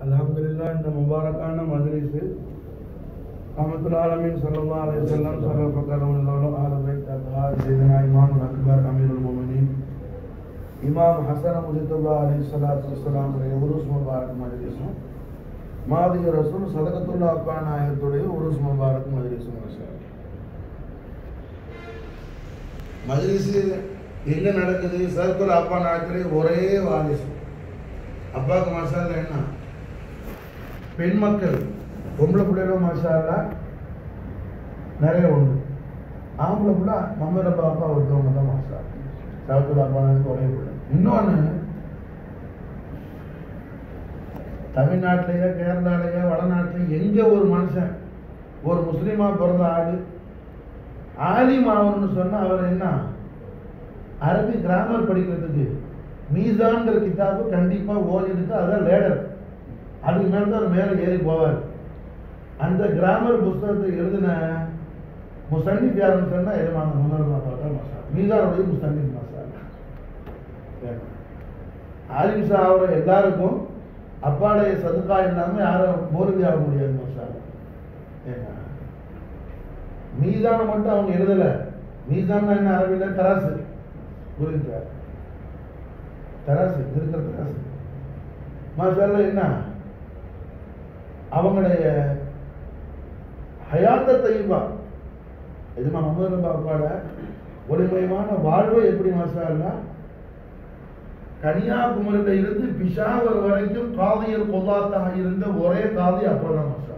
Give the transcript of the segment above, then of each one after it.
அல்ஹம்துலில்லாஹ் இந்த முபாரக்கான மஜ்லிஸு ரஹமத்துல் ஆலமீன் ஸல்லல்லாஹு அலைஹி வஸல்லம் சர்வபக்கரமுல்லாஹு ஆலமை தத்ஹார் சையதுனா இமாம் அக்பர் அமீருல் முஃமினீன் இமாம் ஹசன் முஜிதுல்லா அலைஹி ஸலாத்து வஸ்ஸலாம் உடைய உருஸ் முபாரக் மஜ்லிஸும் மாதிய ரசூல் சதகத்துல்லா அப்பா நாயகத்துடைய உருஸ் முபாரக் மஜ்லிஸும் மாஷா மஜ்லிஸு எங்க நடக்குது சதகத்துல்லா அப்பா நாயகத்துடைய ஒரே வாரிசு அப்பாவுக்கு மாஷால என்ன பெண் மக்கள் பொம்பளை பிள்ளைகளும் மாஷால நிறைய உண்டு ஆம்பளை பிள்ளை மம்மர பாப்பா ஒருத்தவங்க தான் மாஷா சவத்துல அப்பானதுக்கு ஒரே பிள்ளை இன்னொன்று தமிழ்நாட்டிலேயே கேரளாலேயே வடநாட்டிலேயே எங்க ஒரு மனுஷன் ஒரு முஸ்லீமா பிறந்த ஆளு ஆலிம் ஆகணும்னு சொன்னா அவர் என்ன அரபி கிராமர் படிக்கிறதுக்கு மீசான்கிற கிதாபு கண்டிப்பா ஓதிட்டு அதான் லேடர் அதுக்கு மேல தான் அவர் மேலே ஏறி போவார் அந்த கிராமர் புஸ்தகத்தை எழுதின முசன்னிப் யாருன்னு சொன்னா எதுவாங்க முன்னர்மா பார்த்தா மசா மீசானுடைய முசன்னிப் மசா ஆலிம் ஷா அவரை எல்லாருக்கும் அப்பாடைய சதுக்கா இல்லாம யாரும் மோருதி ஆக முடியாது மசா ஏன்னா மீசானை மட்டும் அவங்க எழுதல மீசான் என்ன அரபியில தராசு புரியுதா தராசு இருக்கிற தராசு மாஷால்ல என்ன அவங்களுடைய ஹயாத்த தையபா எதுமா முகமது பாப்பாட ஒளிமயமான வாழ்வை எப்படி மாஷால்லா கன்னியாகுமரியில இருந்து பிஷாவர் வரைக்கும் காதியல் கொல்லாத்தாக இருந்த ஒரே காதி அப்பதான் மாஷா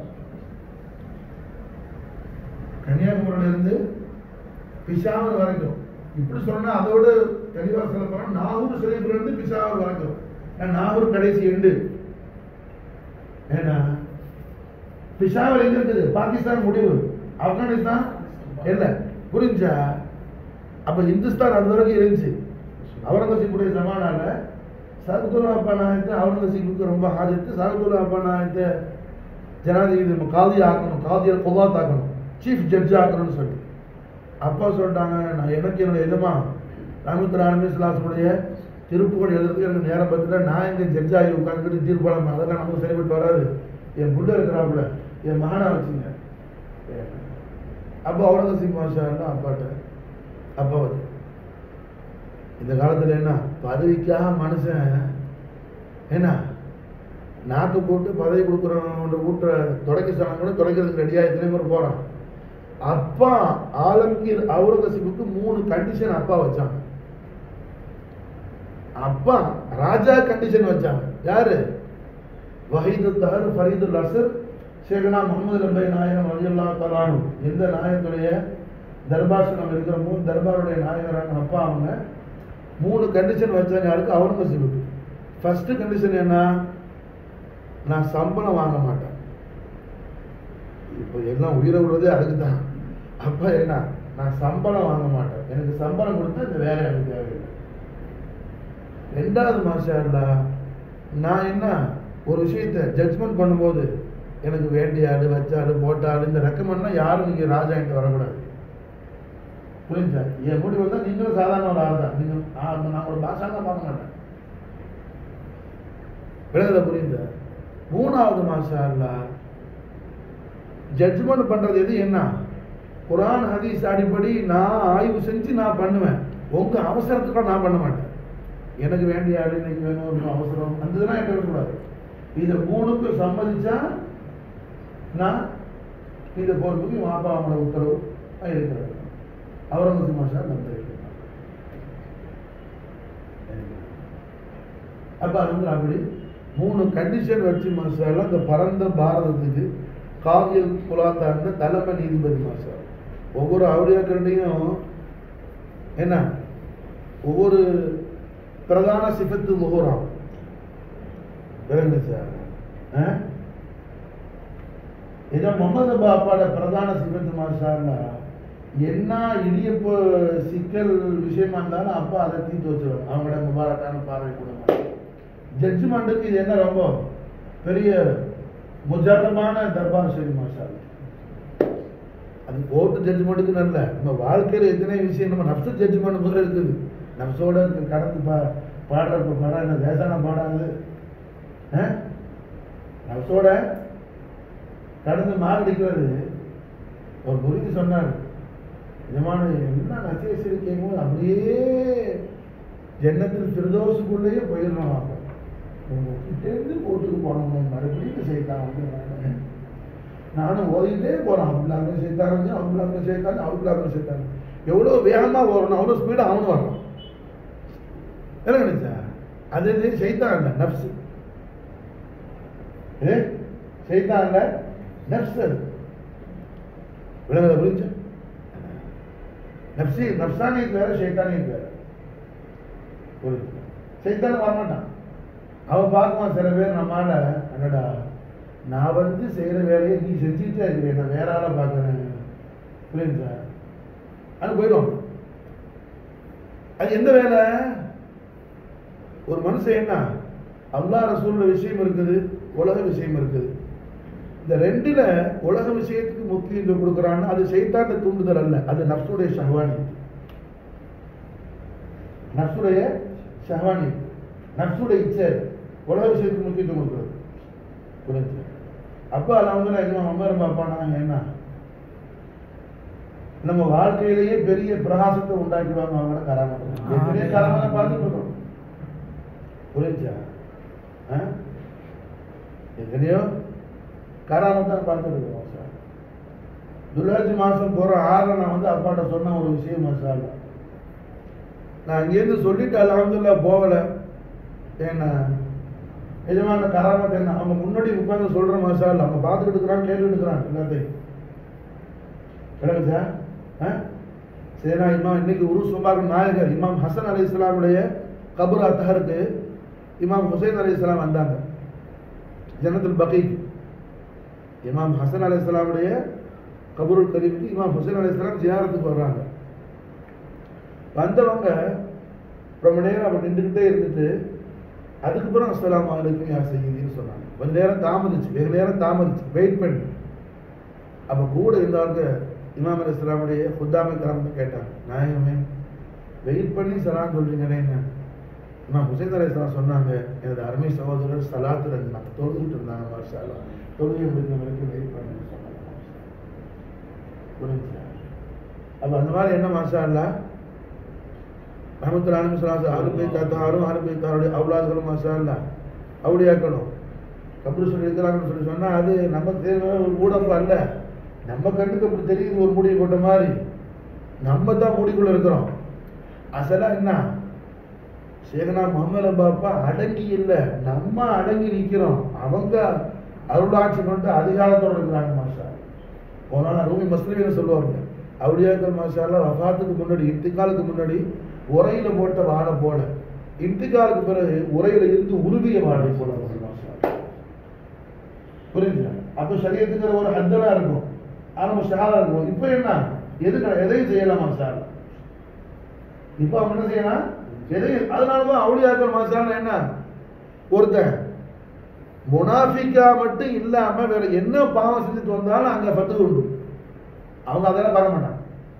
கன்னியாகுமரியில இருந்து பிஷாவர் வரைக்கும் இப்படி சொன்னா அதோட தெளிவா சொல்ல போனா நாகூர் ஷரீஃப்ல இருந்து பிஷாவர் வரைக்கும் ஏன்னா நாகூர் கடைசி எண்டு ஏன்னா பிஷாவர் எங்க இருக்குது பாகிஸ்தான் முடிவு ஆப்கானிஸ்தான் இல்ல புரிஞ்சா அப்ப இந்துஸ்தான் அது வரைக்கும் இருந்துச்சு அவுரங்கசீப்புடைய சமானால சாகுத்துல்லா அப்பா நாயத்தை அவுரங்கசீப்புக்கு ரொம்ப ஹாஜத்து சாகுத்துல்லா அப்பா நாயத்தை ஜனாதிபதி காதி ஆக்கணும் காதியல் கொல்லாத் ஆக்கணும் சீஃப் ஜட்ஜ் ஆக்கணும்னு சொல்லி அப்பா சொல்லிட்டாங்க நான் எனக்கு என்னுடைய எஜமா ராமத்துல ஆலமிஸ்லாசனுடைய திருப்புகள் எழுதுறதுக்கு எனக்கு நேரம் பார்த்துட்டா நான் எங்க ஜட்ஜ் ஆகி உட்காந்துக்கிட்டு தீர்ப்பாளம் அதெல்லாம் நமக்கு சரிப்பட்டு வராது என் புள்ள இருக்கிறாப்புல என் மகனா வச்சுங்க அப்போ அவுரங்கசீப் மாஷா அப்பாட்ட அப்பா வந்து இந்த காலத்துல என்ன பதவிக்காக மனுஷன் என்ன நாக்கு போட்டு பதவி கொடுக்குறவங்க வீட்டை தொடக்க சொன்னா கூட தொடக்கிறதுக்கு ரெடியாக எத்தனை பேர் போறான் அப்பா ஆலம்கீர் அவுரங்கசீப்புக்கு மூணு கண்டிஷன் அப்பா வச்சாங்க அப்பா ராஜா கண்டிஷன் வச்சாங்க யாரு வஹீது தஹர் ஃபரீதுல் அசர் ஷேகனா முகமது லம்பை நாயகம் ரஜில்லா தலானு எந்த நாயகத்துடைய தர்பாசனம் இருக்கிறமோ தர்பாருடைய நாயகரான அப்பா அவங்க மூணு கண்டிஷன் வச்சாங்க யாருக்கு அவுரங்கசீபுக்கு ஃபர்ஸ்ட் கண்டிஷன் என்ன நான் சம்பளம் வாங்க மாட்டேன் இப்போ எல்லாம் உயிரை விடுறதே அதுக்கு தான் அப்ப என்ன நான் சம்பளம் வாங்க மாட்டேன் எனக்கு சம்பளம் கொடுத்தா இந்த வேலை எனக்கு தேவையில்லை ரெண்டாவது மாஷா நான் என்ன ஒரு விஷயத்த ஜட்ஜ்மெண்ட் பண்ணும்போது எனக்கு வேண்டிய ஆடு வச்ச ஆடு போட்ட ஆடு இந்த ரெக்கமெண்ட்லாம் யாரும் நீங்க ராஜா என்கிட்ட வரக்கூடாது புரிஞ்சா என் முடிவு வந்தா நீங்களும் சாதாரண ஒரு ஆள் தான் நீங்க நான் ஒரு பாஷா தான் பார்க்க மாட்டேன் விளங்குதா புரியுதா மூணாவது மாஷா ஜட்ஜ்மெண்ட் பண்றது எது என்ன குரான் ஹதீஸ் அடிப்படி நான் ஆய்வு செஞ்சு நான் பண்ணுவேன் உங்க அவசரத்துக்கு நான் பண்ண மாட்டேன் எனக்கு வேண்டிய ஆடு இன்னைக்கு வேணும் ஒரு அவசரம் அந்த இதெல்லாம் என்கிட்ட இருக்கக்கூடாது இதை மூணுக்கு சம்மதிச்சா நான் இந்த பொறுப்புக்கு மாப்பா அவங்களோட உத்தரவு இருக்கிறேன் அவுரங்கசீப் மாஷா நம்ம அப்ப அது வந்து அப்படி மூணு கண்டிஷன் வச்சு மாஷால இந்த பரந்த பாரதத்துக்கு காவியல் குலாத்தா இருந்த தலைமை நீதிபதி மாஷா ஒவ்வொரு அவரியாக்கள்டையும் என்ன ஒவ்வொரு பிரதான சிபத்து முகூரம் விளங்கு சார் இதை முகமது பாப்பாட பிரதான சிபத்து மாஷான்னா என்ன இடியப்ப சிக்கல் விஷயமா இருந்தாலும் அப்பா அதை தீர்த்து வச்சிருவாங்க அவங்களோட முபாரக்கான பார்வை கூட ஜட்ஜ்மெண்ட்டுக்கு இது என்ன ரொம்ப பெரிய முஜாரமான தர்பார் சரி மாஷா அது கோர்ட்டு ஜட்ஜ்மெண்ட்டுக்கு நல்ல நம்ம வாழ்க்கையில் எத்தனை விஷயம் நம்ம நப்சு ஜட்ஜ்மெண்ட் முதல்ல இருக்குது நப்சோட கடந்து பா பாடுற படம் என்ன லேசான பாடாது நப்சோட கடந்து மாரடிக்கிறது ஒரு முறிக்கு சொன்னார் நிஜமான என்ன நச்சேசி கேட்கும் போது அப்படியே ஜன்னத்தில் பிரதோஷுக்குள்ளேயே போயிடணும் அப்போ உங்ககிட்டேருந்து கோர்ட்டுக்கு போனோம் மறுபடியும் செய்தான் வந்து நானும் ஓதிட்டே போறான் அவங்களாக சேர்த்தாங்க அவங்களாக சேர்த்தாங்க அவங்களாக சேர்த்தாங்க எவ்வளோ வேகமாக வரணும் அவ்வளோ ஸ்பீடாக அவனும் வரான் என்ன நினைச்சா அது இது செய்தான் இல்லை நப்ஸ் ஏ செய்தான் இல்லை நப்ஸ் அது விளங்குத புரிஞ்சு நப்சி நப்சானியத்து வேற சைத்தானியத்து வேற புரிஞ்சு சைத்தான வரமாட்டான் அவன் பார்க்குவான் சில பேர் நம்மால என்னடா நான் வந்து செய்யற வேலையை நீ செஞ்சுட்டே இருக்கிறேன் நான் வேற ஆளை பார்க்குறேன் புரியுதா அது போயிடும் அது எந்த வேலை ஒரு மனுஷன் என்ன அல்லா ரசூல்ல விஷயம் இருக்குது உலக விஷயம் இருக்குது இந்த ரெண்டுல உலக விஷயத்துக்கு முக்கியத்துவம் கொடுக்குறான்னு அது செய்தாண்ட தூண்டுதல் அல்ல அது நப்சுடைய ஷஹவானி நப்சுடைய ஷஹவானி நப்சுடைய இச்சை உலக விஷயத்துக்கு முக்கியத்துவம் கொடுக்குறது புரிஞ்சு அப்போ அலமதுல்லா இன்னும் அமர் பாப்பானா என்ன நம்ம வாழ்க்கையிலேயே பெரிய பிரகாசத்தை உண்டாக்கிடுவாங்க அவங்களோட கராமத்தை பெரிய கராமத்தை பார்த்துட்டு இருக்கோம் புரிஞ்சா ஆ? எத்தனையோ கராமத்தை பார்த்துட்டு இருக்கோம் சார் துல்ஹஜ் மாதம் போகிற ஆறில் நான் வந்து அப்பாட்ட சொன்ன ஒரு விஷயம் மசால நான் இங்கேருந்து சொல்லிட்டு அலமதுல்லா போகலை ஏன்னா நிஜமான கராமத்தை என்ன அவங்க முன்னாடி உட்கார்ந்து சொல்ற மசால் அவங்க பார்த்துட்டு இருக்கிறாங்க கேள்வி எடுக்கிறாங்க எல்லாத்தையும் விளக்கு சார் ஆ? சரினா இமாம் இன்னைக்கு உரு சும்பாக நாயகர் இமாம் ஹசன் அலி இஸ்லாமுடைய கபூர் அத்தஹருக்கு இமாம் ஹுசைன் அலி இஸ்லாம் வந்தாங்க ஜன்னத்துல் பகீக் இமாம் ஹசன் அலி இஸ்லாமுடைய கபூருல் கரீமுக்கு இமாம் ஹுசைன் அலி இஸ்லாம் ஜியாரத்துக்கு வர்றாங்க வந்தவங்க ரொம்ப நேரம் அப்படி நின்றுக்கிட்டே இருந்துட்டு அதுக்கப்புறம் அஸ்ஸலாமு அலைக்கும் யா செய்யுதுன்னு சொன்னாங்க கொஞ்ச நேரம் தாமதிச்சு வெகு நேரம் தாமதிச்சு வெயிட் பண்ணி அப்போ கூட இருந்தவங்க இமாம் அலி இஸ்லாமுடைய குத்தாமை கிராமத்தை கேட்டாங்க நாயகமே வெயிட் பண்ணி சலாம் சொல்றீங்களே என்ன இமாம் ஹுசைன் அலி இஸ்லாம் சொன்னாங்க எனது அருமை சகோதரர் சலாத்தில் இருந்தாங்க தொழுதுகிட்டு இருந்தாங்க மாஷா அல்லாஹ். தொழுகை முடிஞ்ச வரைக்கும் வெயிட் பண்ணி சொன்னாங்க புரிஞ்சுச்சா அப்போ அந்த மாதிரி என்ன மாஷா அல்லாஹ் ரஹமத்துல் ஆலமி சொல்லாது அருமை தாத்தாரும் அருமை தாருடைய அவுலாதுகளும் மாஷா அல்லாஹ் அவுளியாக்கணும் கபரு சொல்லி இருக்கிறாங்கன்னு சொல்லி சொன்னா அது நமக்கு தேவை ஒரு ஊடகம் அல்ல நம்ம கண்ணுக்கு அப்படி தெரியுது ஒரு முடிவு போட்ட மாதிரி நம்ம தான் முடிக்குள்ள இருக்கிறோம் அசலா என்ன சேகனா முகமது பாப்பா அடங்கி இல்லை நம்ம அடங்கி நிற்கிறோம் அவங்க அருளாட்சி கொண்டு அதிகாரத்தோட இருக்கிறாங்க மாஷா போனால ரூமி மஸ்லிமின்னு சொல்லுவாங்க அவுளியாக்கள் மாஷால வஃபாத்துக்கு முன்னாடி இன்திகாலுக்கு முன்னாடி உரையில போட்ட வாழை போல இன்திகாலுக்கு பிறகு உரையில இருந்து உருவிய வாழை போல அவங்க மாஷா புரியுது அப்போ சரியத்துக்கிற ஒரு ஹத்தலா இருக்கும் ஆரம்ப ஷஹாதா இருக்கும் இப்போ என்ன எதுக்கு எதையும் செய்யலாம் மாஷா இப்போ அவங்க என்ன செய்யலாம் எதையும் அதனாலதான் அவுளியாக்கள் மாஷால என்ன ஒருத்தன் முனாஃபிக்கா மட்டும் இல்லாம வேற என்ன பாவம் செஞ்சுட்டு வந்தாலும் அங்க பத்து உண்டு அவங்க அதெல்லாம் பார்க்க மாட்டாங்க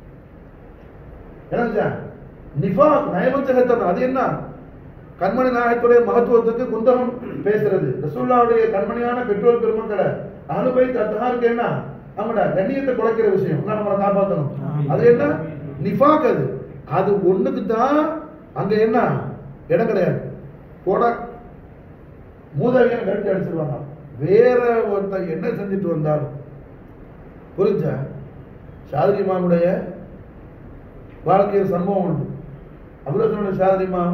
என்ன நிஃபா நயவஞ்சகத்தனம் அது என்ன கண்மணி நாயகத்துடைய மகத்துவத்துக்கு குந்தகம் பேசுறது ரசூல்லாவுடைய கண்மணியான பெற்றோர் பெருமக்களை அனுபவி தத்தகாருக்கு என்ன அவங்களோட கண்ணியத்தை குலைக்கிற விஷயம் நான் நம்மளை காப்பாற்றணும் அது என்ன நிஃபாக் அது அது ஒண்ணுக்கு தான் அங்க என்ன இடம் கிடையாது போட மூதவியன் கட்டி அடிச்சிருவாங்க வேற ஒருத்தன் என்ன செஞ்சுட்டு வந்தாலும் புரிஞ்சா ஷாதிரி இமாமுடைய வாழ்க்கையில் சம்பவம் உண்டு அபுலசனுடைய ஷாதிரி இமாம்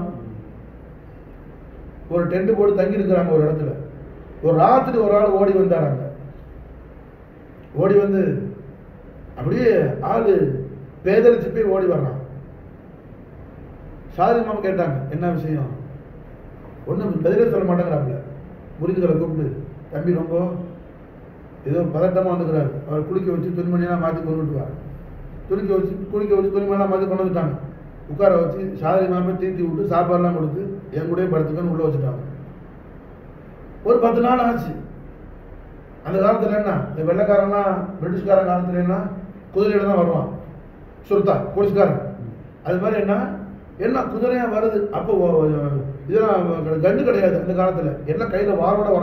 ஒரு டென்ட் போட்டு தங்கி இருக்கிறாங்க ஒரு இடத்துல ஒரு ராத்திரி ஒரு ஆள் ஓடி வந்தாராங்க ஓடி வந்து அப்படியே ஆளு பேதலிச்சு போய் ஓடி வர்றான் ஷாதிரி இமாம் கேட்டாங்க என்ன விஷயம் ஒன்றும் பதிலே சொல்ல மாட்டேங்கிறாப்புல முறிஞ்சுகளை கூப்பிட்டு தம்பி ரொம்ப ஏதோ பதட்டமாக வந்துக்கிறாரு அவர் குளிக்க வச்சு துணிமணியெல்லாம் மாற்றி கொண்டுட்டு வா துணிக்க வச்சு குளிக்க வச்சு துணிமணியெல்லாம் மாற்றி கொண்டு வந்துட்டாங்க உட்கார வச்சு சாதனை மாமே தீர்த்தி விட்டு சாப்பாடுலாம் கொடுத்து என் கூடயே படுத்துக்கன்னு உள்ளே வச்சுட்டாங்க ஒரு பத்து நாள் ஆச்சு அந்த காலத்தில் என்ன இந்த வெள்ளைக்காரன்லாம் பிரிட்டிஷ்காரன் காலத்துல என்ன குதிரையில தான் வருவான் சுருத்தா போலீஸ்காரன் அது மாதிரி என்ன எல்லாம் குதிரையா வருது அப்போ ஓ- இதெல்லாம் கண்டு கிடையாது அந்த காலத்துல எல்லாம் கையில வாரோட வர்றாங்க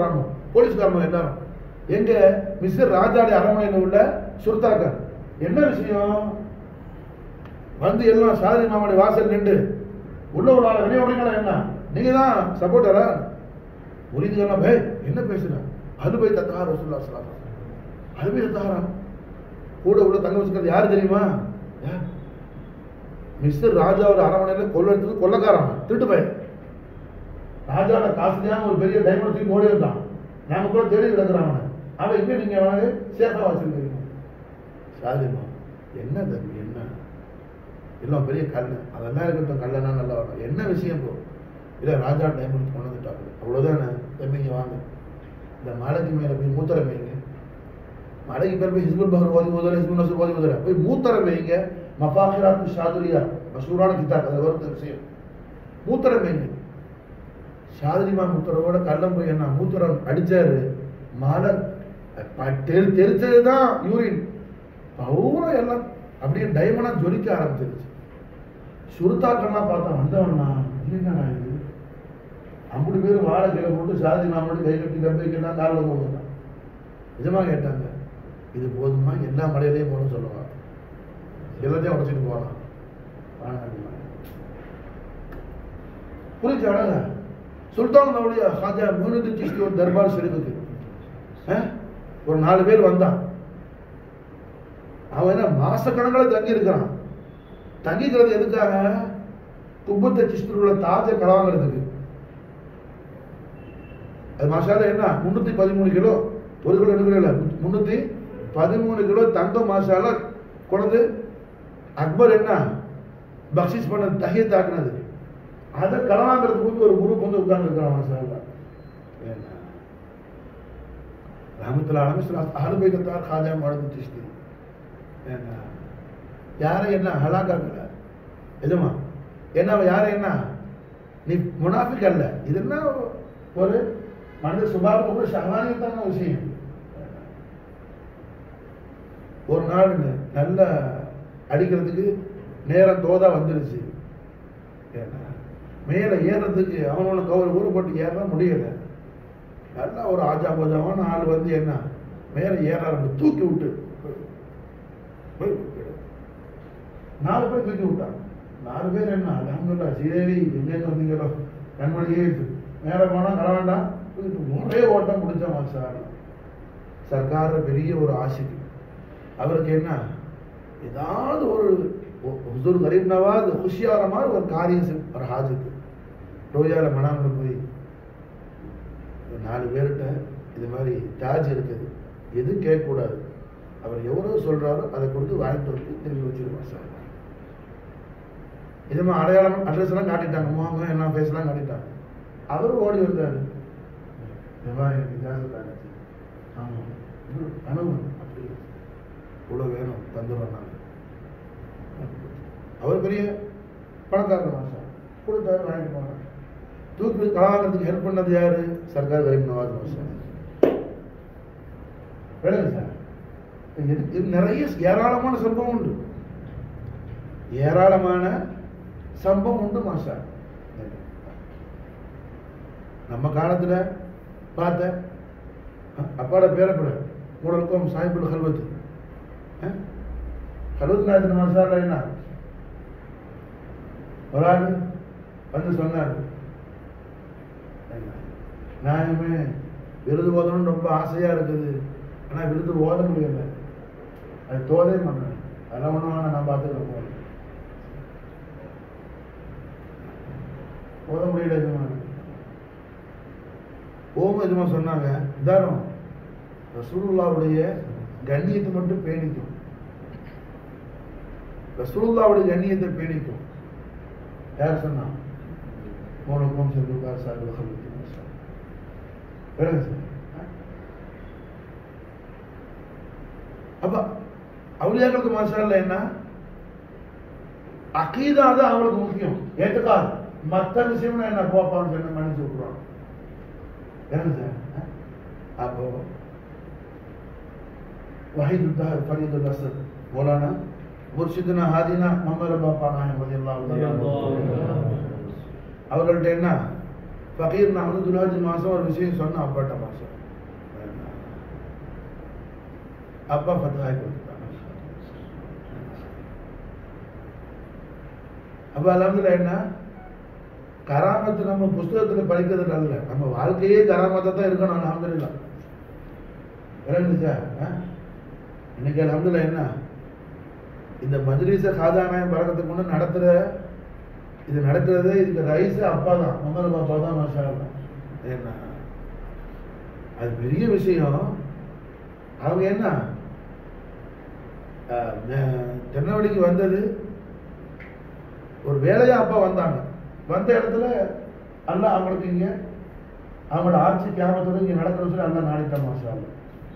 போலீஸ்காரங்க எல்லாரும் எங்க மிஸ்டர் ராஜாடி அரண்மனையில் உள்ள சுர்தாக்கர் என்ன விஷயம் வந்து எல்லாம் சாதனை மாமாடி வாசல் நின்று உள்ள உள்ள ஆளை வெளியே விடுங்களா என்ன நீங்க தான் சப்போர்ட்டரா முறிஞ்சுக்கலாம் பே என்ன பேசுற அது போய் தத்தஹா ரசூல்லா ஸல்லல்லாஹு அலைஹி வஸல்லம் அது போய் தத்தஹாரா கூட உள்ள தங்க வச்சுக்கிறது யார் தெரியுமா யார்? மிஸ்டர் ராஜா ஒரு அரண்மனையில் கொள்ள எடுத்தது கொள்ளக்காரன் திருட்டு பையன் ராஜாவோட காசுலியான ஒரு பெரிய டைமண்ட் தூக்கி ஓடி இருந்தான் நாம கூட தேடி கிடக்குறான் அவனை அவன் இங்கே நீங்க அவனுக்கு சேஃபா வச்சிருக்கீங்க சாதிமா என்ன தம்பி என்ன எல்லாம் பெரிய கல் அதெல்லாம் இருக்கட்டும் கல்லனா நல்லா வரும் என்ன விஷயம் போ இல்லை ராஜா டைமண்ட் கொண்டு வந்துட்டாங்க அவ்வளோதானே தம்பிங்க வாங்க இந்த மலைக்கு மேலே போய் மூத்தரம் வைங்க மலைக்கு பேர் போய் ஹிஸ்புல் பஹர் ஓதி முதல்ல ஹிஸ்புல் நசர் ஓதி முதல்ல போய் மூத்தரம் வைங்க மஃபாஹிராத்து ஷாதுரியா மஷூரான கிதாப் அது வருத்த விஷயம் மூத்தரம் வைங்க ஷாதிரிமா மூத்தரோட கள்ளம் போய் என்ன மூத்தரம் அடிச்சாரு மலை ப- தெரி தெரிச்சது தான் யூரின் பௌரம் எல்லாம் அப்படியே டைமண்டா ஜொலிக்க ஆரம்பிச்சிருச்சு சுருத்தாக்கள்லாம் பார்த்தா வந்தவன்னா இது என்னடா இது ஐம்பது பேர் வாழை கீழே போட்டு சாதி மாமட்டு கை கட்டி கம்பிக்கெல்லாம் காலில் கொண்டு வந்தான் நிஜமா கேட்டாங்க இது போதுமா எல்லா மலையிலையும் போகணும்னு சொல்லுவாங்க எல்லாத்தையும் உடச்சிட்டு போகலாம் வேணாம் புரிஞ்சு அழகா சுல்தான் அவளுடைய ஹாஜா மூணுத்து சிஷ்டி ஒரு தர்பார் ஷெரீஃபுக்கு அஹ், ஒரு நாலு பேர் வந்தான் அவன் என்ன மாசக்கணக்கில் தங்கி இருக்கிறான் தங்கிக்கிறது எதுக்காக குப்பத்தை சிஷ்டருள்ள தாஜ கலவாங்கிறதுக்கு அது மாசால என்ன முன்னூத்தி பதிமூணு கிலோ ஒரு கிலோ ரெண்டு கிலோ இல்லை முன்னூத்தி பதிமூணு கிலோ தங்கம் மாசால கொண்டு அக்பர் என்ன பக்ஷிஸ் பண்ணது தஹியத் ஆக்குனது அதை களவாங்கிறதுக்கு வந்து ஒரு குரூப் வந்து உட்கார்ந்து இருக்கிறான் மாசால என்ன ரஹமத்துல்லா அலமிஸ்லா அஹல் பைத்தத்தார் காஜா மழந்து சிஷ்டி என்ன யாரை என்ன ஹலாக்காக்கல எதுமா என்ன அவன் யாரை என்ன நீ முனாஃபிக் அல்ல இது என்ன ஒரு மனித சுபாவம் கூட சகானியத்தான விஷயம் ஒரு நாள் நல்ல அடிக்கிறதுக்கு நேரம் தோதா வந்துருச்சு ஏன்னா, மேலே ஏறுறதுக்கு அவனோட கவர் ஊற போட்டு ஏற முடியல நல்லா ஒரு ஆஜா போஜாவான ஆள் வந்து என்ன மேலே ஏற ஆரம்பிச்சு தூக்கி விட்டு போய் விட்டு. நாலு பேர் தூக்கி விட்டான் நாலு பேர் என்ன அலமதுல்லா சீதேவி எங்கேருந்து வந்தீங்களோ கண்மணியே இருக்கு மேலே போனால் கல வேண்டாம் தூக்கிட்டு ஒரே ஓட்டம் முடிச்சான் சார் சர்க்கார பெரிய ஒரு ஆசிக்கு அவருக்கு என்ன ஏதாவது ஒரு ஹுசூர் கரீப் நவாஸ் குஷியாகிற மாதிரி ஒரு காரியம் செய்- ஒரு ஹாஜுக்கு ரோஜால மனாமில் போய் ஒரு நாலு பேர்கிட்ட இது மாதிரி தாஜ் இருக்குது எது கேட்கக்கூடாது அவர் எவ்வளோ சொல்றாரோ அதை கொடுத்து வாங்கிட்டு வந்து திரும்பி வச்சிருவார் சார் இதுமா அடையாளம் அட்ரஸ் எல்லாம் காட்டிட்டாங்க முகம் எல்லாம் ஃபேஸ் எல்லாம் காட்டிட்டாங்க அவரும் ஓடி வந்தார் இந்த மாதிரி எனக்கு இஜாசத் ஆகிடுச்சு ஆமாம் இது கனவு அப்படி இவ்வளோ வேணும் தந்துடுறோம் நாங்கள் அவர் பெரிய பணக்காரர் தான் சார் கொடுத்தாரு வாங்கிட்டு போனார் தூக்கி கலாங்கிறதுக்கு ஹெல்ப் பண்ணது யாரு சர்க்கார் கரீப் நவாஸ் மாஸ்டர் விளங்கு சார் இது இது நிறைய ஏராளமான சம்பவம் உண்டு ஏராளமான சம்பவம் உண்டு மாஸ்டர் நம்ம காலத்துல பார்த்த அ- அப்பாட பேரப்பட உங்களுக்கும் சாஹிபுல் ஹல்வத் ஹல்வத் நாயத்தின் மாஸ்டர்ல என்ன ஒரு ஆள் வந்து சொன்னார் நாயமே விருது ஓதணும்னு ரொம்ப ஆசையா இருக்குது ஆனா விருது ஓத முடியல அது தோதே பண்ணேன் அதெல்லாம் ஒன்றும் வேணாம் நான் பார்த்துக்கிறேன் போகிறேன் ஓத முடியல எதுமா ஓம் எதுமா சொன்னாங்க இதாரம் ரசூலுல்லாவுடைய கண்ணியத்தை மட்டும் பேணிக்கும் ரசூலுல்லாவுடைய கண்ணியத்தை பேணிக்கும் யார் சொன்னா மூணுக்கும் செல்லுக்கார் சார் வேற சார் அப்ப அவுலியாக்களுக்கு மாஷால்ல என்ன அகீதா தான் அவங்களுக்கு முக்கியம் ஏத்துக்காது மத்த விஷயம் என்ன போப்பான்னு சொல்லி மன்னிச்சு விட்டுருவாங்க என்ன சார் அப்போ வஹீது தஹர் ஃபரீதுல் அசத் மௌலானா முர்ஷிதுனா ஹாதினா மம்மர பாப்பா நாயம் ரலியல்லாஹு அவர்கள்ட்ட என்ன ஃபகீர் நான் வந்து துலாஜி மாசம் ஒரு விஷயம் சொன்னேன் அப்பாட்ட மாசம் அப்பா ஃபத்தாய் கொடுத்துட்டாங்க அப்ப அலமதுல என்ன கராமத்து நம்ம புஸ்தகத்துல படிக்கிறது அல்ல நம்ம வாழ்க்கையே கராமத்தை தான் இருக்கணும் அலமதுல விளங்குச்சா ஆ? இன்னைக்கு அலமதுல என்ன இந்த மஜ்லிஸ காதானாயம் பறக்கிறதுக்கு முன்ன நடத்துற இது நடக்கிறது இதுக்கு ரைஸ் அப்பா தான் முதல் அப்பா தான் மாஷா அல்லாஹ். என்ன அது பெரிய விஷயம் அவங்க என்ன அஹ், நெ- திருநெல்வேலிக்கு வந்தது ஒரு வேலையா அப்பா வந்தாங்க வந்த இடத்துல அல்லாஹ் அவங்களுக்கு இங்க அவங்களோட ஆட்சி கிராமத்துல இங்க நடக்கிற சொல்லி அல்லாஹ் நாளைக்கு மாஷா அல்லாஹ்.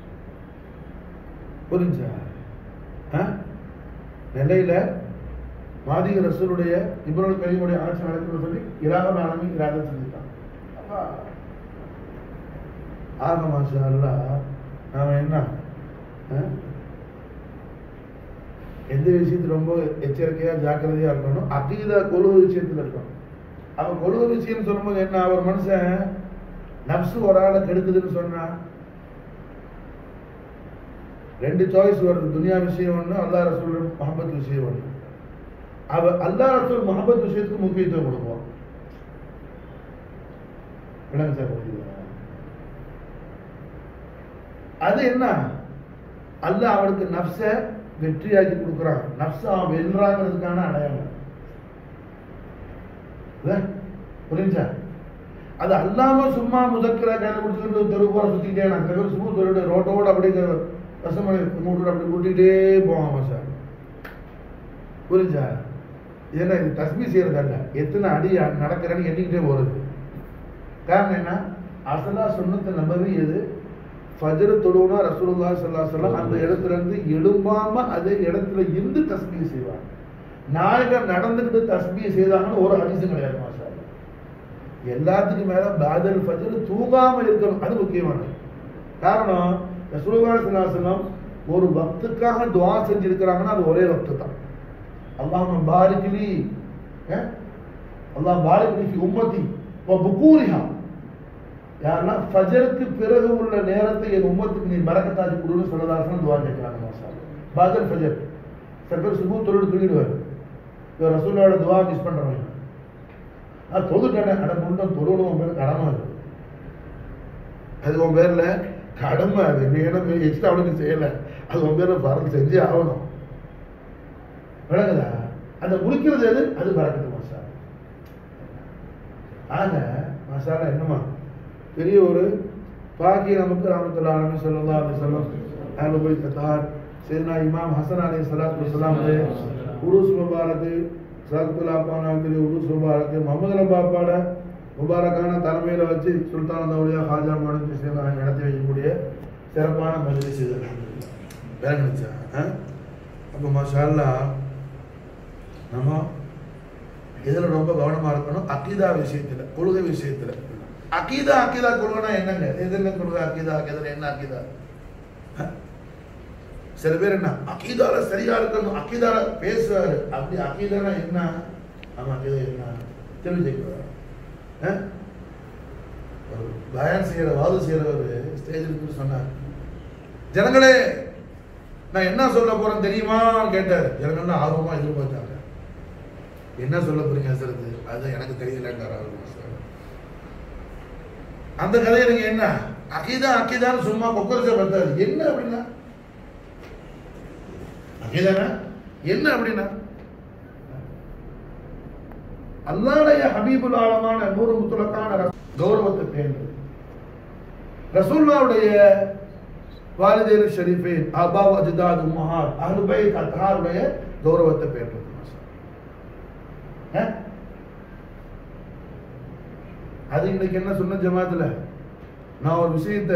புரிஞ்சா ஆ? நெல்லையில மாதிக ரசூலுடைய இப்ரோல் கரீமுடைய ஆட்சி நடக்குன்னு சொல்லி இராக ஆலமி இராக செஞ்சுட்டான் அப்பா, ஆக மாஷா அல்லாஹ் நாம என்ன ஆ? எந்த விஷயத்துல ரொம்ப எச்சரிக்கையா ஜாக்கிரதையா இருக்கணும் அகீதா கொழுவு விஷயத்துல இருக்கணும் அவன் கொழுவு விஷயம் சொல்லும்போது என்ன அவர் மனுஷன் நப்சு ஒரு ஆளை கெடுக்குதுன்னு சொன்னா ரெண்டு சாய்ஸ் வருது துனியா விஷயம் ஒண்ணு அல்லா ரசூல் மஹபத் விஷயம் ஒண்ணு அவ அல்லா ரசூல் மஹபத் விஷயத்துக்கு முக்கியத்துவம் கொடுப்போம் விளங்க சார் புரியுதா? அது என்ன அல்லாஹ் அவனுக்கு நப்ச வெற்றியாக்கி கொடுக்குறான் நப்ச அவன் வெல்றாங்கிறதுக்கான அடையாளம் இல்ல? புரிஞ்சா அது அல்லாம சும்மா முதக்கிற கையில கொடுத்துக்கிட்டு தெரு போற சுத்திக்கிட்டே நான் சில பேர் சும்மா தெருவோட ரோட்டோட அப்படிங்கிற ரசமணி மூட்டு அப்படி கூட்டிகிட்டே போவாங்க சார் புரிஞ்சா இது என்ன இது தஸ்மி செய்யறது அல்ல எத்தனை அடி நடக்கிறேன்னு எண்ணிக்கிட்டே போறது காரணம் என்ன அசலா சுண்ணத்து நம்பவே எது ஃபஜ்ர் தொழுவுனா ரசூலுல்லா ஸல்லல்லாஹு அலைஹி வஸல்லம் அந்த இடத்துல இருந்து எழும்பாம அதே இடத்துல இருந்து தஸ்பீஹ் செய்வாங்க நாயகர் நடந்துக்கிட்டு தஸ்பீஹ் செய்தாங்கன்னு ஒரு ஹதீஸும் கிடையாது மாஷா அல்லாஹ். எல்லாத்துக்கும் மேல பாதல் ஃபஜ்ர் தூங்காம இருக்கணும் அது முக்கியமானது காரணம் ரசூலுல்லாஹி ஸல்லல்லாஹு அலைஹி வஸல்லம் ஒரு வக்துக்காக துஆ செஞ்சிருக்கிறாங்கன்னா அது ஒரே வக்து தான் அல்லாஹ்ம பாரிக் லி அஹ்? அல்லாஹ் பாரிக் லி ஃபி உம்மத்தி வ புகூரிஹா யாருன்னா ஃபஜருக்கு பிறகு உள்ள நேரத்தை என் உம்மத்துக்கு நீ பரக்கத்தாக்கி கொடுன்னு சொல்லதாசன் துவா கேட்கிறாங்க மாஷா அல்லாஹ். பாதல் ஃபஜர் சில பேர் சுபு தொழுடு தூங்கிடுவார் இப்போ ரசூலோட துவா மிஸ் பண்றவங்க அது தொழுட்டேனே அட முன்னம் தொழுணும் உன் பேர் கடமை அது அது உன் பேர்ல கடமை அது நீ என்ன எக்ஸ்ட்ரா அவனுக்கு செய்யல அது உன் பேர்ல பரல் செஞ்சே ஆகணும் விளங்குதா அந்த முடிக்கிறது எது அது பறக்கத்து மசாலா ஆக மசாலா என்னமா பெரிய ஒரு பாக்கிய நமக்கு ராமத்துல்லா அலமி சொல்லா அலி சொல்லம் அலுபை கத்தார் சைதனா இமாம் ஹசன் அலி சலாத்து வசலாம் உருஸ் முபாரக்கு சரத்துல்லா பானாவுக்கு உருஸ் முபாரக்கு முகமது ரபாப்பாட முபாரக்கான தலைமையில வச்சு சுல்தான் தௌலியா ஹாஜா மனு சேர்ந்து நடத்தி வைக்கக்கூடிய சிறப்பான மஜ்லிஸ் இது விளங்குச்சா அப்போ மாஷா அல்லாஹ் நம்ம இதுல ரொம்ப கவனமா இருக்கணும் அக்கீதா விஷயத்துல கொள்கை விஷயத்துல அக்கீதா அக்கீதா கொள்கைனா என்னங்க இது என்ன கொள்கை அக்கீதா அக்கீதா என்ன அக்கீதா அஹ்? சில பேர் என்ன அக்கீதால சரியா இருக்கணும் அக்கீதால பேசுவாரு அப்படி அக்கீதானா என்ன ஆமா அக்கீதா என்ன தெரிஞ்சுக்கிறார் ஒரு பயான் செய்யற வாதம் செய்யறவர் ஸ்டேஜில் இருந்து சொன்னார் ஜனங்களே நான் என்ன சொல்ல போறேன் தெரியுமான்னு கேட்டார் ஜனங்கள்லாம் ஆர்வமா எதிர்பார்த்தாங்க என்ன சொல்ல போறீங்க ஹசரத்து அது எனக்கு தெரியலன்றார் அவர் மாஸ்டர். அந்த கதையை நீங்க என்ன அகிதா அகிதான்னு சும்மா கொக்கரிச்ச பார்த்தாரு என்ன அப்படின்னா அகிதானா என்ன அப்படின்னா அல்லாடைய ஹபீபுல் ஆலமான நூறு முத்துலக்கான ரச- கௌரவத்தை பேர்ந்தது ரசூல்லாவுடைய வாலிதேர் ஷரீஃபே அபா அஜிதாத் உம்மஹார் அஹ்லுபை அத்ஹாருடைய கௌரவத்தை பேர்ந்தது அஹ்? அது இன்னைக்கு என்ன சொன்ன ஜமாத்துல நான் ஒரு விஷயத்த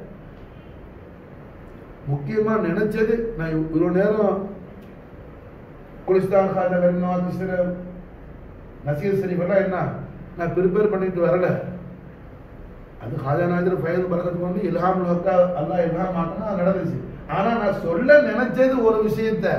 முக்கியமா நினைச்சது நான் இவ்- இவ்வளவு நேரம் குலிஸ்தான் காஜா கரிமா கிருஷ்ண நசீர் ஷரீஃப் எல்லாம் என்ன நான் ப்ரிப்பேர் பண்ணிட்டு வரல அது ஹாஜா நாஜர் ஃபயல் பறக்கத்துக்கு வந்து இல்ஹாம் ஹக்கா அல்லாஹ் இல்ஹாம் ஆக்கினா அது நடந்துச்சு ஆனா நான் சொல்ல நினைச்சது ஒரு விஷயத்த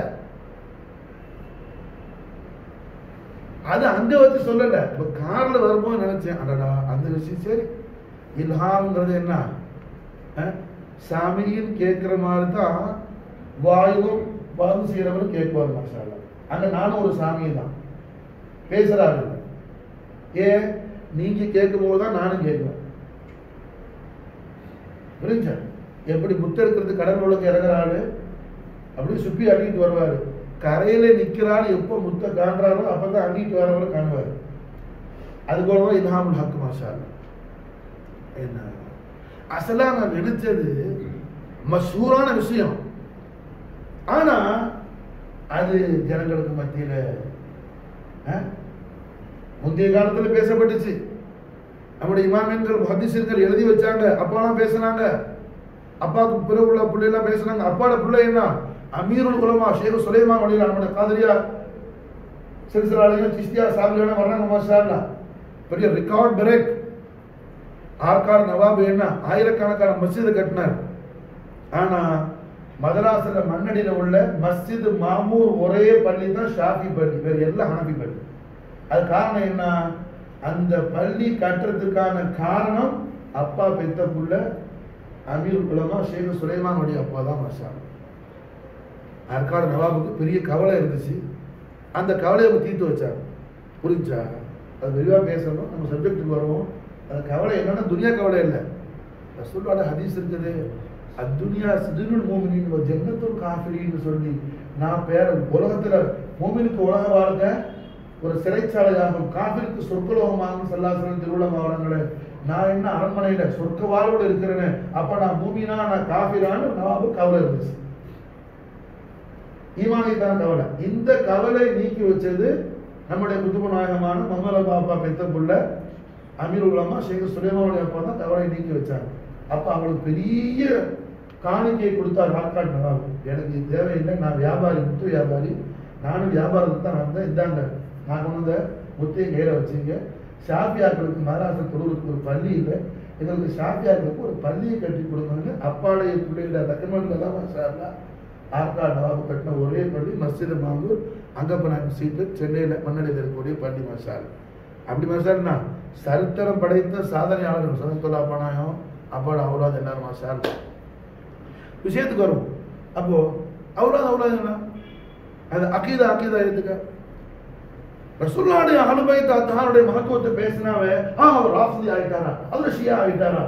அது அங்க வச்சு சொல்லல இப்ப கார்ல வரும்போது நினைச்சேன் அடடா அந்த விஷயம் சரி இல்ஹாம்ங்கிறது என்ன அஹ், சாமியின் கேட்கிற மாதிரி தான் வாயுவும் வாது செய்கிறவரும் கேட்பார் மாஷால்லா அங்க நானும் ஒரு சாமி தான் பேசுறாரு ஏன் நீங்க கேட்கும் போது தான் நானும் கேட்குவேன் புரிஞ்சா எப்படி முத்த இருக்கிறது கடல் ஒழுங்கு இறங்குறாரு அப்படி சுப்பி அள்ளிட்டு வருவாரு கரையில நிக்கிறாரு எப்போ முத்த காண்றாரோ அப்பதான் அள்ளிட்டு வரவரை காணுவாரு அது போலதான் இல்ஹாமுல் ஹக் மாஷா அல்லாஹ். என்ன அசலா நான் நினைச்சது மசூரான விஷயம் ஆனா அது ஜனங்களுக்கு மத்தியில அஹ், முந்தைய காலத்துல பேசப்பட்டுச்சு நம்முடைய இமாமியன்கள் ஹதீசர்கள் எழுதி வச்சாங்க அப்பாலாம் பேசுனாங்க அப்பாவுக்கு பிறகு உள்ள பிள்ளைலாம் பேசுனாங்க அப்பாவோட பிள்ளை என்ன அமீருல் உலமா ஷேக் சுலைமான் வழியில் நம்முடைய காதரியா சிறுசிலாலையும் சிஸ்தியா சாபிலாம் வர்றாங்க மாஷா அல்லாஹ். பெரிய ரெக்கார்ட் பிரேக் ஆற்காடு நவாபு என்ன ஆயிரக்கணக்கான மஸ்ஜிது கட்டினார் ஆனா மதராசில மண்ணடியில உள்ள மஸ்ஜித் மாமூர் ஒரே பள்ளி தான் ஷாஃபி பள்ளி வேற எல்லாம் ஹனபி பள்ளி அது காரணம் என்ன அந்த பள்ளி கட்டுறதுக்கான காரணம் அப்பா பெத்த புள்ள அமீர் உலமா ஷேக் சுலைமானுடைய அப்பா தான் மஷா ஆற்காடு நவாபுக்கு பெரிய கவலை இருந்துச்சு அந்த கவலையை அவங்க தீர்த்து வச்சாங்க புரிஞ்சா அது விரிவாக பேசணும் நம்ம சப்ஜெக்ட்டுக்கு வருவோம் அது கவலை என்னன்னா துனியா கவலை இல்லை ரசூலோட ஹதீஸ் இருக்குது அத்துனியா சிதுனுல் மோமினின் ஒரு ஜன்னத்துல் காஃபிரின்னு சொல்லி நான் பேர உலகத்துல மோமினுக்கு உலக வாழ்க்கை ஒரு சிறைச்சாலையாகும் காஃபிருக்கு சொர்க்கலோகமாகும் சல்லாசலம் திருவிழா மாவட்டங்களே நான் என்ன அரண்மனையில சொர்க்க வாழ்வோடு இருக்கிறேன்னு அப்ப நான் மூமினா நான் காஃபிரான்னு நவாபு கவலை இருந்துச்சு ஈமானை தான் கவலை இந்த கவலை நீக்கி வச்சது நம்முடைய குத்துப நாயகமான மங்கள பாப்பா பெத்த புள்ள அமீர் உலமா ஷேக் சுலைமானுடைய அப்பா தான் கவலை நீக்கி வச்சாங்க அப்ப அவங்களுக்கு பெரிய காணிக்கை கொடுத்தார் ராக்காட் நவாப் எனக்கு இது தேவையில்லை நான் வியாபாரி முத்து வியாபாரி நானும் வியாபாரத்துக்கு தான் வந்தேன் இந்தாங்க நான் கொண்டு வந்த முத்தையும் கையில வச்சுங்க ஷாஃபியாக்களுக்கு மகாராஷ்டிர தொழிலுக்கு ஒரு பள்ளி இல்லை எங்களுக்கு ஷாஃபியாக்களுக்கு ஒரு பள்ளியை கட்டி கொடுங்க அப்பாடைய பிள்ளைகள ரெக்கமெண்ட்ல தான் மாஷா அல்லாஹ் ஆற்காடு நவாபு கட்டின ஒரே பள்ளி மஸ்ஜித் மாங்கூர் அங்கப்பநாயகம் சீட்டு சென்னையில் மண்ணடியில் இருக்கக்கூடிய பள்ளி மசால் அப்படி மசால்னா சரித்திரம் படைத்த சாதனையாளர்கள் சதத்துல்லா பணாயம் அப்பாட அவுலாத் எல்லாரும் மசால் விஷயத்துக்கு வரும் அப்போ அவுலாத் அவுலாத் என்ன அது அக்கீதா அக்கீதா எடுத்துக்க ரசுல்லாவுடைய அனுபவத்தை அத்தானுடைய மகத்துவத்தை பேசினாவே ஆ அவர் ராஃபி ஆயிட்டாரா அவர் ஷியா ஆயிட்டாரா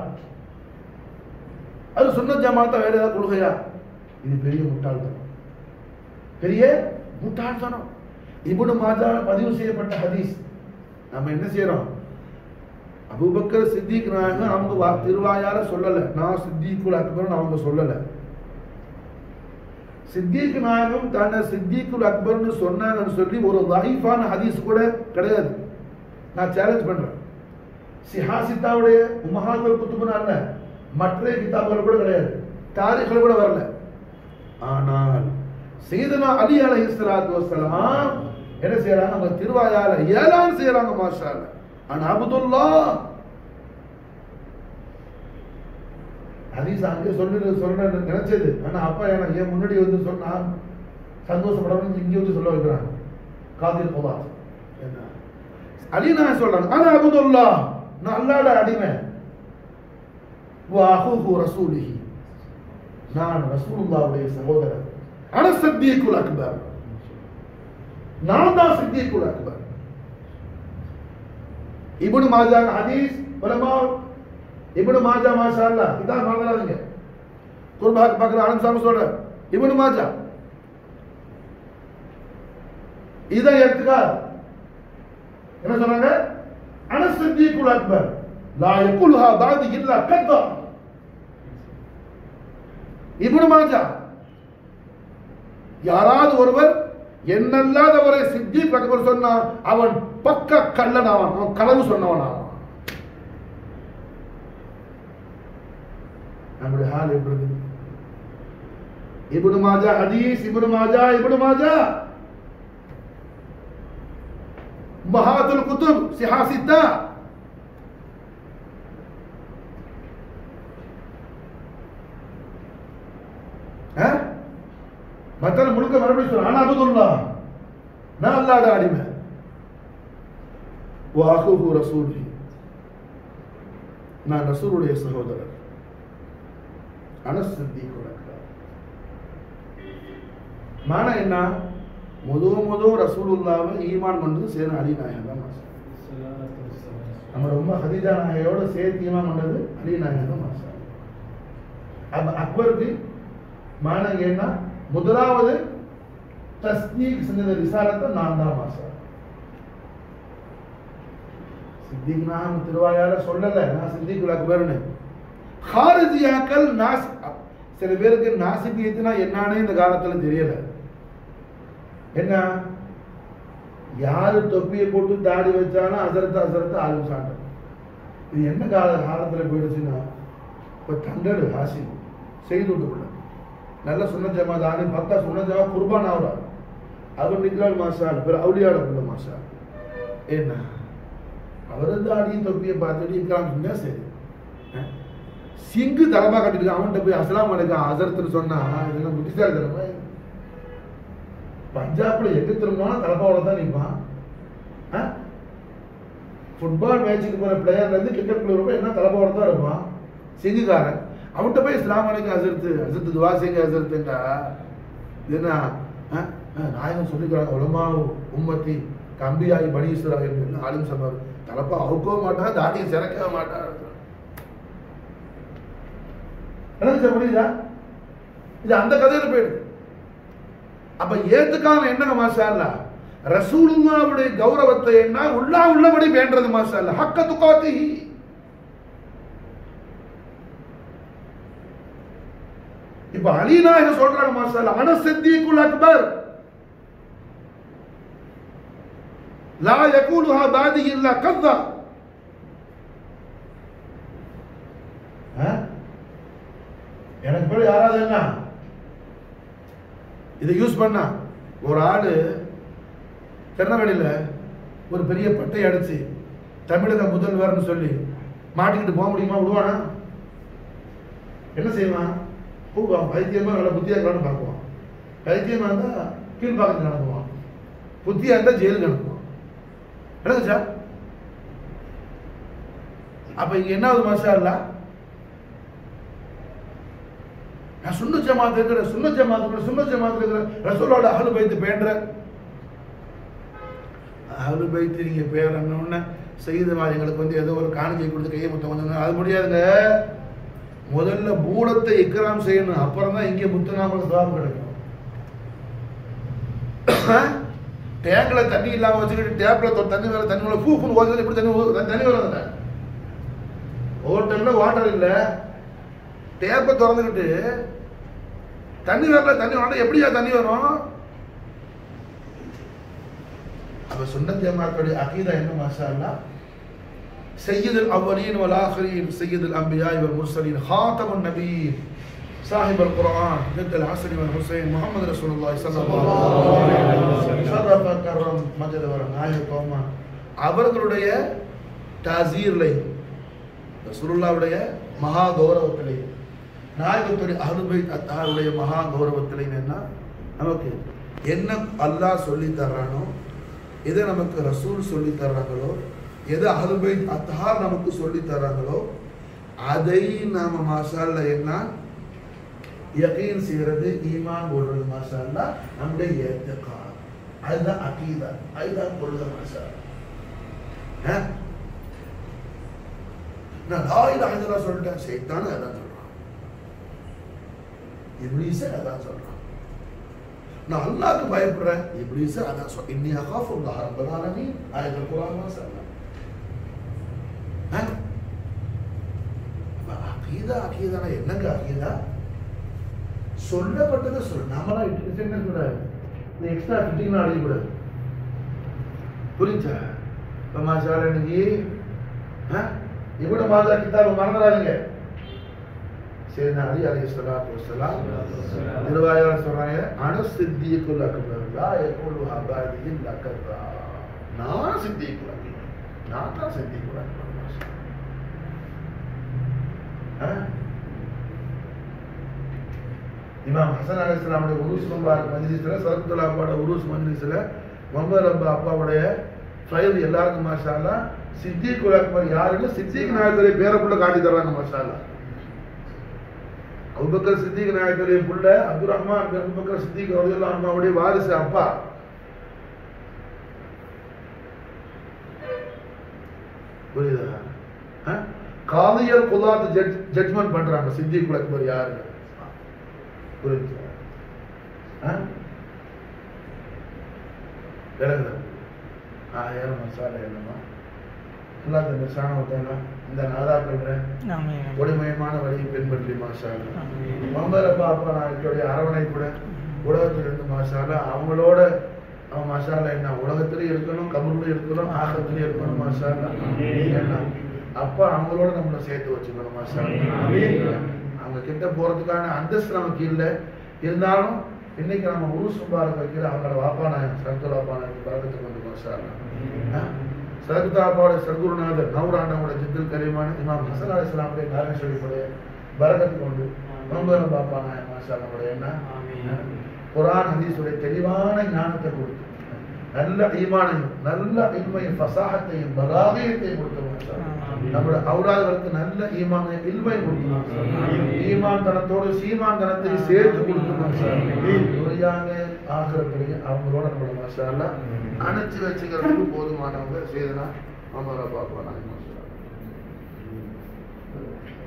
அது சுன்ன ஜமாத்தா வேற ஏதாவது கொள்கையா இது பெரிய முட்டாள்தனம் பெரிய முட்டாள்தனம் இப்னு மாஜா பதிவு செய்யப்பட்ட ஹதீஸ் நம்ம என்ன செய்யறோம் அபூபக்கர் சித்திக் நாயகம் அவங்க வா- திருவாயால சொல்லல நான் சித்திக்குல் அக்பர் அவங்க சொல்லல சித்திக் நாயகம் தன்னை சித்திக்குல் அக்பர்னு சொன்னாங்கன்னு சொல்லி ஒரு லைஃபான ஹதீஸ் கூட கிடையாது நான் சேலஞ்ச் பண்றேன் சிஹாசித்தாவுடைய உமஹாத்துல் குத்துபுனா அல்ல மற்ற கிதாபுகள் கூட கிடையாது தாரிகள் கூட வரல ஆனால் செய்தனா அலி அலைஹி ஸலாத்து வஸலாம் என்ன செய்யறாங்க அவங்க திருவாயால ஏலான் செய்யறாங்க மாஷா அல்லாஹ் ஆனா அப்துல்லா ஹதீஸ் அங்கே சொல்லி சொல்ல நினைச்சது ஆனா அப்பா எனக்கு ஏன் முன்னாடி வந்து சொன்னா சந்தோஷப்படணும் இங்க வந்து சொல்ல வைக்கிறாங்க காதில் போவா என்ன அலி நான் சொல்றாங்க ஆனா அப்துல்லா நான் அல்லாட அடிமை வாஹூஹு ரசூலிஹி நான் ரசூலுல்லாவுடைய சகோதரர் அன சித்திகுல் அக்பர் நான் தான் சித்திகுல் அக்பர் இப்னு மாஜா ஹதீஸ் உலமா இப்னு மாஜா மாஷா அல்லாஹ் இதான் மறந்துடாதீங்க குர்பாக் பக்கர் ஆனந்த் சாமி சொல்ற இப்னு மாஜா இதை எடுத்துக்கா என்ன சொன்னாங்க அன சித்திகுல் அக்பர் லா யகுல்ஹா பாதி இல்லா கத்தா இப்னு மாஜா யாராவது ஒருவர் என்னல்லாதவரை சித்தி அக்பர் சொன்னா அவன் பக்க கள்ளன் அவன் அவன் களவு சொன்னவன் அவன் நம்முடைய ஹால் எப்படி இருக்குது இப்னு மாஜா ஹதீஸ் இப்னு மாஜா இப்னு மாஜா மஹாத்துல் குதுப் சிஹாசித்தா மத்தன முழுக்க மறுபடியும் சொல்ல ஆனா அபுதுல்லா நான் அல்லாத அடிமை வாஹுஹு ரசூலி நான் ரசூலுடைய சகோதரர் அனஸ் சித்திக் மான என்ன முது முது ரசூலுல்லாவை ஈமான் கொண்டது சேன அலி நாயகம் தான் மாசா நம்ம ரொம்ப ஹதீஜா நாயகோட சேர்த்து ஈமான் கொண்டது அலி நாயகம் தான் மாசா அப்ப அக்பருக்கு மானங்க என்ன முதலாவது தஸ்தீக் செஞ்சத விசாரத்தை நான் தான் மாசா சித்திக் நான் திருவாயால சொல்லல நான் சித்திக்குல் அக்பர்னு ஹாரிஜியாக்கள் நாஸ் சில பேருக்கு நாசிபியத்துனா என்னன்னு இந்த காலத்துல தெரியல என்ன யாரு தொப்பியை போட்டு தாடி வச்சாலும் அசரத்து அசரத்து ஆளும் சாட்டம் இது என்ன கால காலத்துல போயிடுச்சுன்னா இப்ப தங்கடு ஹாசிம் செய்து விட்டுக்குள்ள நல்ல சுண்ண ஜமாத் ஆனு பத்தா சுண்ண ஜமா குர்பான் ஆகுறா அவர் நிக்கிறாள் மாசால் பிற அவுளியாட பிள்ளை மாசா என்ன அவரு தாடியும் தொப்பியை பார்த்துட்டு இருக்கலாம் சொன்னா சரி அஹ். சிங்கு தலைமா கட்டிட்டு அவன்கிட்ட போய் அஸ்லாம் வலைக்கம் அசரத்துன்னு சொன்னா இதெல்லாம் புத்திசாலி தலைமை பஞ்சாப்ல எங்க திரும்பினாலும் தலைப்பாவோட தான் நிற்பான் ஃபுட்பால் மேட்சுக்கு போற பிளேயர்ல இருந்து கிரிக்கெட் பிளேயர் என்ன தலைப்பாவோட தான் இருப்பான் சிங்குக்காரன் அவன்கிட்ட போய் இஸ்லாம் வலைக்கம் அசரத்து அசரத்து துவா செய்யுங்க அசரத்துண்டா இது என்ன அஹ், அஹ், நாயகம் சொல்லிக்கிறாங்க உலமா உம்மத்தி கம்பியாகி பனீஸ்வரா என்று ஆலிம் சபார் தலைப்பா அவுக்கவும் மாட்டான் தாடியை சிறக்கவே மாட்டான் எனக்கு புரியுதா இது அந்த கதையில போயிடுது அப்ப ஏத்துக்காம என்னங்க மாஷா அல்லா ரசூலுல்லாவுடைய கௌரவத்தை என்ன உள்ளா உள்ளபடி வேண்டது மாஷா அல்லா ஹக்க துக்காத்தி இப்ப அலிநாயக சொல்றாங்க மாஷா அல்லா அன சித்திகுல் அக்பர் லா யகூலுஹா பாதி இல்லா கத்தா எனக்கு பிறகு யாராவது என்ன இதை யூஸ் பண்ணா ஒரு ஆளு திருநெல்வேலியில் ஒரு பெரிய பட்டை அடிச்சு தமிழக முதல்வர்னு சொல்லி மாட்டிக்கிட்டு போக முடியுமா விடுவானா என்ன செய்வான் கூப்பிடுவான் பைத்தியமா நல்ல புத்தியா இருக்கலாம்னு பார்க்குவான் பைத்தியமா இருந்தா கீழ்பாக்கத்துக்கு அனுப்புவான் புத்தியா இருந்தா ஜெயிலுக்கு அனுப்புவான் என்னங்க சார் அப்ப இங்க என்ன ஆகுது மாஷா அல்லா நான் சுண்ண ஜமாத் இருக்கிற சுண்ண ஜமாத் இருக்கிற சுண்ண ஜமாத் இருக்கிற ரசூலோட அகலு பைத்து பேன்ற அகலு பைத்து நீங்க பேரணும்னு செய்த எங்களுக்கு வந்து ஏதோ ஒரு காணிக்கை கொடுத்து கையை முத்தம் வந்து அது முடியாதுங்க முதல்ல பூலத்தை இக்ராம் செய்யணும் அப்புறம் தான் இங்கே முத்தனாமல் சுவாபம் கிடைக்கும் டேங்க்ல தண்ணி இல்லாம வச்சுக்கிட்டு டேப்ல தொ- தண்ணி வர தண்ணி வர பூ ஓதுறது இப்படி தண்ணி ஊ- தண்ணி வராதுங்க ஹோட்டல்ல வாட்டர் இல்ல டேப்பை திறந்துக்கிட்டு தண்ணி வரல தண்ணி வரல எப்படியா தண்ணி வரும் அப்ப சுன்னத் ஜமாத்துடைய அகீதா என்ன மாஷா அல்லாஹ் سيد الأولين والآخرين سيد الأنبياء والمرسلين خاتم النبي صاحب القرآن جد الحسن والحسين محمد رسول الله صلى الله عليه وسلم شرف كرم مجد நாயகமா அவர்களுடைய தாசீர்லை ரசூலுல்லாவுடைய மகா கௌரவத்திலே நாயகத்துடைய அருமை அத்தாருடைய மகா கௌரவத்திலே என்ன நமக்கு என்ன அல்லாஹ் சொல்லி தர்றானோ எதை நமக்கு ரசூல் சொல்லி தர்றாங்களோ எது அருமை அத்தார் நமக்கு சொல்லி தர்றாங்களோ அதை நாம மாஷால்ல என்ன யகீன் செய்யறது ஈமான் போடுறது மாஷால்லா நம்முடைய ஏத்தக்கார் அதுதான் அகீதா அதுதான் கொள்கை மாஷா அல்லாஹ். நான் லா இலாஹ இல்லல்லாஹ் சொல்லிட்டேன் சைத்தானு அதான் சொல்றான் இப்ளீஸ அதான் சொல்றான் நான் அல்லாஹ்க்கு பயப்படுறேன் இப்ளீஸ அதான் சொல் இன்னி அகாஃபு அல்லாஹ் ரப்பல் ஆலமீன் ஆயத்துல் குர்ஆன் மாஷா அகீதா அகீதானா என்னங்க அகீதா சொல்லப்பட்டதை சொல் நம்மளா இட்டு என்ன கூடாது இந்த எக்ஸ்ட்ரா ஃபிட்டிங்லாம் அடிக்கக்கூடாது புரிஞ்சா இப்போ மாஷால இன்னைக்கு இவட மாதா கிதாப மறந்துடாதீங்க சரி நான் அலி அலி சலாத்து வசலாம் திருவாயார் சொல்றாங்க அணு சித்தியக்குல் அக்பர் லா யகுலு அபாதியில் அக்கர்ரா நான் சித்தியக்குல் அக்பர் நான் தான் சித்தியக்குல் அக்பர் மாஷா அல்லாஹ். இமாம் ஹசன் அலி இஸ்லாமுடைய உருஸ் முபாரக் மஜ்லிஸில் சரத்துல் அப்பாவோட உருஸ் மஜ்லிஸில் முகமது ரப்பா அப்பாவுடைய ஃபைல் எல்லாருக்கும் மாஷா அல்லா சித்திக் உல் அக்பர் யாருன்னு சித்திக் நாயகரை பேரப்புள்ள காட்டி தர்றாங்க மாஷா அல்லா அபுபக்கர் சித்திக் நாயக்கருடைய புள்ள அப்துல் ரஹ்மான் பின் அபுபக்கர் சித்திக் ரலியல்லாஹு அன்ஹு அவருடைய வாரிசு அப்பா புரியுதா ஆ? காதியல் குலாத் ஜட்ஜ் ஜட்ஜ்மெண்ட் பண்றாங்க சித்திக் அக்பர் யாரு புரியுது ஆ விளங்குதா ஆ ஏழு மசாலா என்னமா எல்லாம் இந்த மிசான விட்டாங்க இந்த நாதாக்கள் ஆமென். ஒளிமயமான வழியை பின்பற்றி மாஷால ஆமென். மம்பரப்பா அப்பா நாயக்கருடைய அரவணைப்புட உலகத்தில் இருந்து மாஷால அவங்களோட அவன் மசாலா என்ன உலகத்திலயும் இருக்கணும் கபூர்லயும் இருக்கணும் ஆகத்திலயும் இருக்கணும் மசாலா என்ன அப்பா அவங்களோட நம்மளை சேர்த்து வச்சுக்கணும் மசாலா அவங்க கிட்ட போறதுக்கான அந்தஸ்து நமக்கு இல்லை இருந்தாலும் இன்னைக்கு நம்ம உரு சும்பாருக்கு வைக்கிற அவங்களோட வாப்பா நாயகம் சரத்துல வாப்பா நாயகம் பழக்கத்துக்கு வந்து மசாலா சரகுதாபாவோட சர்க்குருநாதர் நவராண்டவோட ஜித்துல் கரீமான இமாம் ஹசன் அலி இஸ்லாமுடைய காரணேஸ்வரியுடைய பரகத்து கொண்டு நம்பர் பாப்பா நாயகம் மாஷாலுடைய என்ன குரான் ஹதீஸுடைய தெளிவான ஞானத்தை கொடுத்து நல்ல ஈமானையும் நல்ல இல்மையும் ஃபசாஹத்தையும் பலாகியத்தையும் கொடுத்து மாஷாஅல்லாஹ். நம்முடைய அவுராதவருக்கு நல்ல ஈமான இல்மை கொடுத்து ஈமான் தனத்தோடு சீமான் தனத்தை சேர்த்து கொடுத்து மாஷாஅல்லாஹ். துறையாக ஆகிறதுலேயே அவங்களோட நம்மளோட மாஷால அணைச்சு வச்சுக்கிறதுக்கு போதுமானவங்க செய்தனா அமர பாப்பா நாங்கள் மாஷா